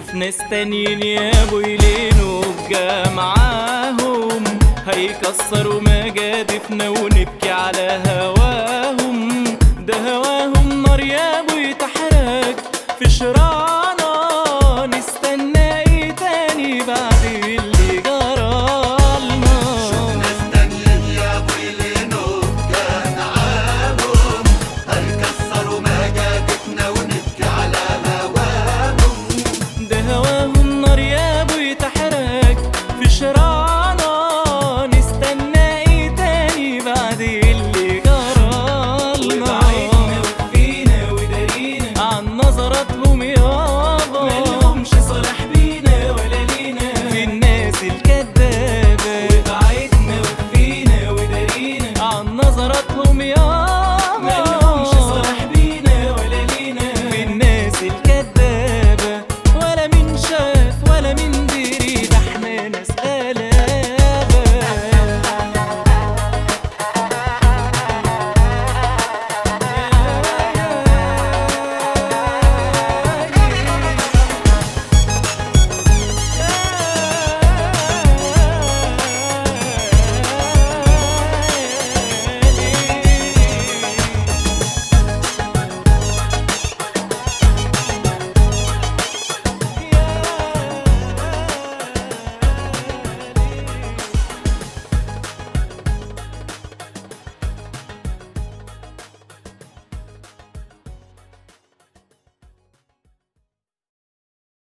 نشوف ناس تانيين يابوا يلينوا بقى معاهم هيكسروا مجادفنا ونبكي على هواهم ده هواهم نار يابو يتحرك في شرانا نستنى ايه تاني بعد اللي جرالنا ناس تانيين يا ويلينو كان عامهم هيكسروا مجادفنا ونبكي على هواهم ده هواهم نار يابو يتحرك في شرانا نستنى ايه تاني بعد اللي جرالنا وفينا ودارينا عن نظراتهم يابا مالهمش صالح بينا ولا لينا في الناس الكدابة وبعدنا وفينا ودارينا عن نظراتهم يابا